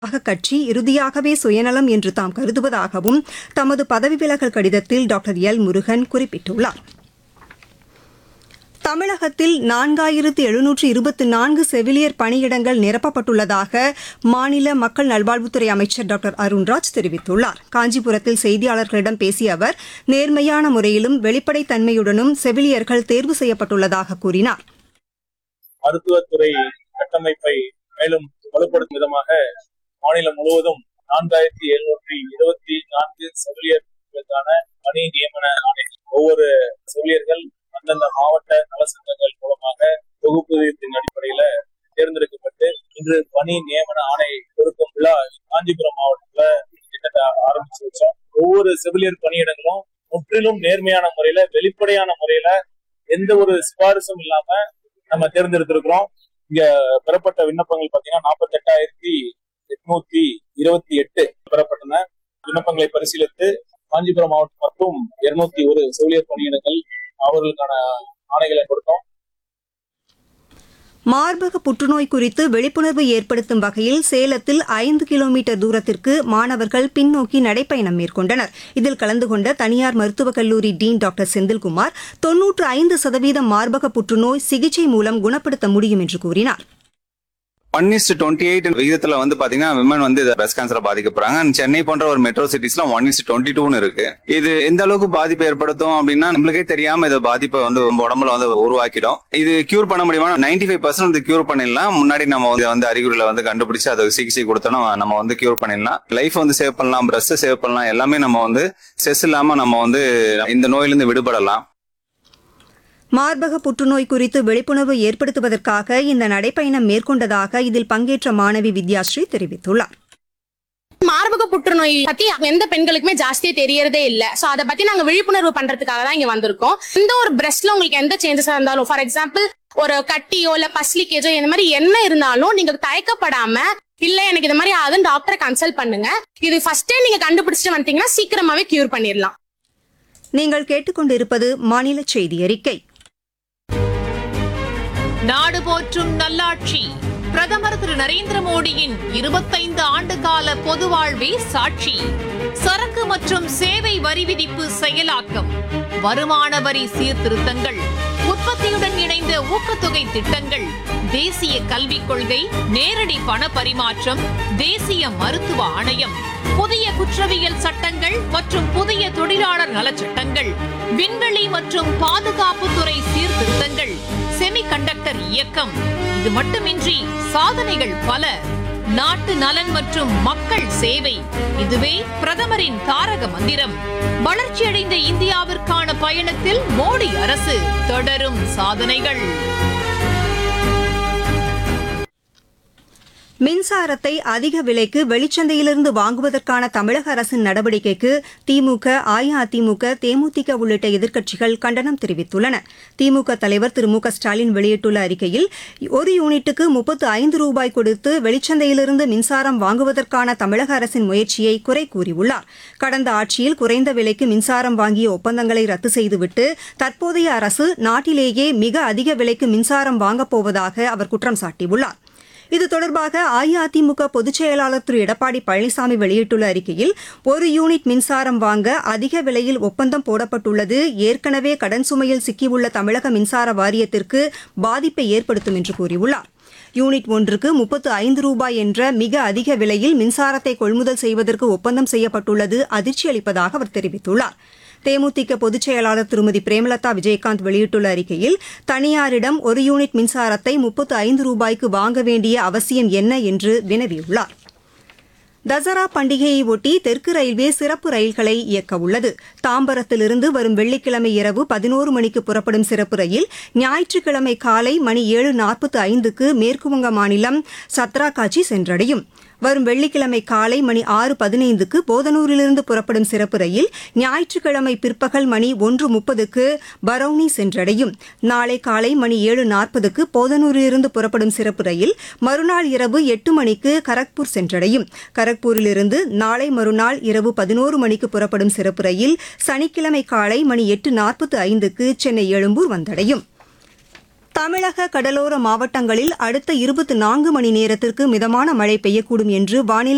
ஆக கட்சி இறுதியாகவே சுயநலம் என்று தாம் கருதுவதாகவும் தமது பதவி விலகல் கடிதத்தில் டாக்டர் எல் முருகன் குறிப்பிட்டுள்ளார் தமிழகத்தில் நான்காயிரத்து எழுநூற்று இருபத்தி நான்கு செவிலியர் பணியிடங்கள் நிரப்பப்பட்டுள்ளதாக மாநில மக்கள் நல்வாழ்வுத்துறை அமைச்சர் டாக்டர் அருண்ராஜ் தெரிவித்துள்ளார் காஞ்சிபுரத்தில் செய்தியாளர்களிடம் பேசிய அவர் நேர்மையான முறையிலும் வெளிப்படைத்தன்மையுடனும் செவிலியர்கள் தேர்வு செய்யப்பட்டுள்ளதாக கூறினார் மருத்துவத்துறை கட்டமைப்பை மேலும் வலுப்படுத்தும் விதமாக மாநிலம் முழுவதும் நான்காயிரத்தி எழுநூற்றி இருபத்தி நான்கு செவிலியர்களுக்கான பணி நியமன ஆணை ஒவ்வொரு செவிலியர்கள் அந்தந்த மாவட்ட நலசங்கங்கள் மூலமாக தொகுப்பூதியத்தின் அடிப்படையில தேர்ந்தெடுக்கப்பட்டு இன்று பணி நியமன ஆணை கொடுக்கும் விழா காஞ்சிபுரம் மாவட்டத்துல கிட்டத்தட்ட ஆரம்பிச்சு வச்சோம் ஒவ்வொரு செவிலியர் பணியிடங்களும் முற்றிலும் நேர்மையான முறையில வெளிப்படையான முறையில எந்த ஒரு சிபாரிசும் இல்லாம நம்ம தேர்ந்தெடுத்திருக்கிறோம் இங்க பெறப்பட்ட விண்ணப்பங்கள் பாத்தீங்கன்னா நாற்பத்தி எட்டாயிரத்தி எட்நூத்தி இருபத்தி எட்டு பெறப்பட்டன விண்ணப்பங்களை பரிசீலித்து காஞ்சிபுரம் மாவட்டம் மற்றும் இருநூத்தி ஒரு செவிலியர் பணியிடங்கள் அவர்களுக்கான ஆணைகளை கொடுத்தோம் மார்பக புற்றுநோய் குறித்து விழிப்புணர்வு ஏற்படுத்தும் வகையில் சேலத்தில் ஐந்து கிலோமீட்டர் தூரத்திற்கு மாணவர்கள் பின்னோக்கி நடைப்பயணம் மேற்கொண்டனர் இதில் கலந்து கொண்ட தனியார் மருத்துவக் கல்லூரி டீன் டாக்டர் செந்தில்குமார் தொன்னூற்று ஐந்து சதவீதம் மார்பக புற்றுநோய் சிகிச்சை மூலம் குணப்படுத்த முடியும் என்று கூறினார் ஒன் இஸ் டுவெண்ட்டி எயிட் விகிதத்துல வந்து பாத்தீங்கன்னா விமன் வந்து பிரஸ்ட் கேன்சர் பாதிக்கப்படுறாங்க And சென்னை போன்ற ஒரு மெட்ரோ சிட்டிஸ்ல ஒன் இஸ் டுவெண்ட்டி டூன்னு இருக்கு இது எந்த அளவுக்கு பாதிப்பு ஏற்படுத்தும் அப்படின்னா நம்மளுக்கே தெரியாம இது பாதிப்பை வந்து நம்ம உடம்புல வந்து உருவாக்கிடும் இது கியூர் பண்ண முடியுமா நைன்டி ஃபைவ் பர்சன்ட் இது கியூர் பண்ணிடலாம் முன்னாடி நம்ம வந்து வந்து அறிகுறிகளை வந்து கண்டுபிடிச்சு அதை சிகிச்சை கொடுத்தோம்னா நம்ம வந்து கியூர் பண்ணிடலாம் லைஃப் வந்து சேவ் பண்ணலாம் பிரஸ்ட் சேவ் பண்ணலாம் எல்லாமே நம்ம வந்து ஸ்ட்ரெஸ் இல்லாம நம்ம வந்து இந்த நோயிலிருந்து விடுபடலாம் மார்பக புற்றுநோய் குறித்து விழிப்புணர்வு ஏற்படுத்துவதற்காக இந்த நடைப்பயணம் மேற்கொண்டதாக இதில் பங்கேற்ற மாணவி வித்யாஸ்ரீ தெரிவித்துள்ளார் மார்பக புற்றுநோய் பத்தி எந்த பெண்களுக்குமே ஜாஸ்தியா தெரியறதே இல்ல சோ அதை பத்தி நாங்க விழிப்புணர்வு பண்றதுக்காக தான் இங்க வந்திருக்கோம் இந்த ஒரு பிரஸ்ட்ல உங்களுக்கு எந்த சேஞ்சஸா இருந்தாலும் ஃபார் எக்ஸாம்பிள் ஒரு கட்டியோ இல்ல பஸ்லிக்கேஜோ இந்த மாதிரி என்ன இருந்தாலும் நீங்க தயக்கப்படாம இல்ல எனக்கு இது மாதிரி ஆகுதுன்னு டாக்டரை கன்சல்ட் பண்ணுங்க இது ஃபர்ஸ்டே நீங்க கண்டுபிடிச்சிட்டு வந்துட்டீங்கன்னா சீக்கிரமாவே கியூர் பண்ணிடலாம் நீங்கள் கேட்டுக்கொண்டிருப்பது மாநில செய்தி அறிக்கை நாடு போற்றும் நல்லாட்சி பிரதமர் திரு நரேந்திர மோடியின் இருபத்தைந்து ஆண்டு கால பொது வாழ்வே சாட்சி சரக்கு மற்றும் சேவை வரி விதிப்பு செயலாக்கம் வருமான வரி சீர்திருத்தங்கள் உற்பத்தியுடன் இணைந்த ஊக்கத்தொகை திட்டங்கள் தேசிய கல்விக் கொள்கை நேரடி பண பரிமாற்றம் தேசிய மருத்துவ ஆணையம் புதிய குற்றவியல் சட்டங்கள் மற்றும் புதிய தொழிலாளர் நலச்சட்டங்கள் விண்வெளி மற்றும் பாதுகாப்புத்துறை சீர்திருத்தங்கள் செமிகண்டக்டர் இயக்கம் இது மட்டுமின்றி சாதனைகள் பல நாட்டு நலன் மற்றும் மக்கள் சேவை இதுவே பிரதமரின் தாரக மந்திரம் வளர்ச்சியடைந்த இந்தியாவிற்கான பயணத்தில் மோடி அரசு தொடரும் சாதனைகள் மின்சாரத்தை அதிக விலைக்கு வெளிச்சந்தையிலிருந்து வாங்குவதற்கான தமிழக அரசின் நடவடிக்கைக்கு திமுக அஇஅதிமுக தேமுதிக உள்ளிட்ட எதிர்க்கட்சிகள் கண்டனம் தெரிவித்துள்ளன திமுக தலைவர் திரு மு க ஸ்டாலின் வெளியிட்டுள்ள அறிக்கையில் ஒரு யூனிட்டுக்கு முப்பத்து ஐந்து ரூபாய் கொடுத்து வெளிச்சந்தையிலிருந்து மின்சாரம் வாங்குவதற்கான தமிழக அரசின் முயற்சியை குறை கூறியுள்ளார் கடந்த ஆட்சியில் குறைந்த விலைக்கு மின்சாரம் வாங்கிய ஒப்பந்தங்களை ரத்து செய்துவிட்டு தற்போதைய அரசு நாட்டிலேயே மிக அதிக விலைக்கு மின்சாரம் வாங்கப் போவதாக அவர் குற்றம் சாட்டியுள்ளார் இது தொடர்பாக அஇஅதிமுக பொதுச் செயலாளர் திரு எடப்பாடி பழனிசாமி வெளியிட்டுள்ள அறிக்கையில் ஒரு யூனிட் மின்சாரம் வாங்க அதிக விலையில் ஒப்பந்தம் போடப்பட்டுள்ளது ஏற்கனவே கடன் சுமையில் சிக்கியுள்ள தமிழக மின்சார வாரியத்திற்கு பாதிப்பை ஏற்படுத்தும் என்று கூறியுள்ளார் யூனிட் ஒன்றுக்கு முப்பத்து ஐந்து ரூபாய் என்ற மிக அதிக விலையில் மின்சாரத்தை கொள்முதல் செய்வதற்கு ஒப்பந்தம் செய்யப்பட்டுள்ளது அதிர்ச்சி அளிப்பதாக அவர் தெரிவித்துள்ளார் தேமுதிக பொதுச் செயலாளர் திருமதி பிரேமலதா விஜயகாந்த் வெளியிட்டுள்ள அறிக்கையில் தனியாரிடம் ஒரு யூனிட் மின்சாரத்தை முப்பத்து ஐந்து ரூபாய்க்கு வாங்க வேண்டிய அவசியம் என்ன என்று வினவியுள்ளார் தசரா பண்டிகையை ஒட்டி தெற்கு ரயில்வே சிறப்பு ரயில்களை இயக்க உள்ளது தாம்பரத்திலிருந்து வரும் வெள்ளிக்கிழமை இரவு பதினோரு மணிக்கு புறப்படும் சிறப்பு ரயில் ஞாயிற்றுக்கிழமை காலை மணி ஏழு நாற்பத்து ஐந்துக்கு மேற்குவங்க மாநிலம் சத்ராகாச்சி சென்றடையும் வரும் வெள்ளிக்கிழமை காலை மணி ஆறு பதினைந்துக்கு போதனூரிலிருந்து புறப்படும் சிறப்பு ரயில் ஞாயிற்றுக்கிழமை பிற்பகல் மணி ஒன்று முப்பதுக்கு பரௌனி சென்றடையும் நாளை காலை மணி ஏழு நாற்பதுக்கு போதனூரிலிருந்து புறப்படும் சிறப்பு ரயில் மறுநாள் இரவு எட்டு மணிக்கு கரக்பூர் சென்றடையும் கரக்பூரிலிருந்து நாளை மறுநாள் இரவு பதினோரு மணிக்கு புறப்படும் சிறப்பு ரயில் சனிக்கிழமை காலை மணி எட்டு நாற்பத்து ஐந்துக்கு சென்னை எழும்பூர் வந்தடையும் தமிழக கடலோர மாவட்டங்களில் அடுத்த இருபத்தி நான்கு மணி நேரத்திற்கு மிதமான மழை பெய்யக்கூடும் என்று வானிலை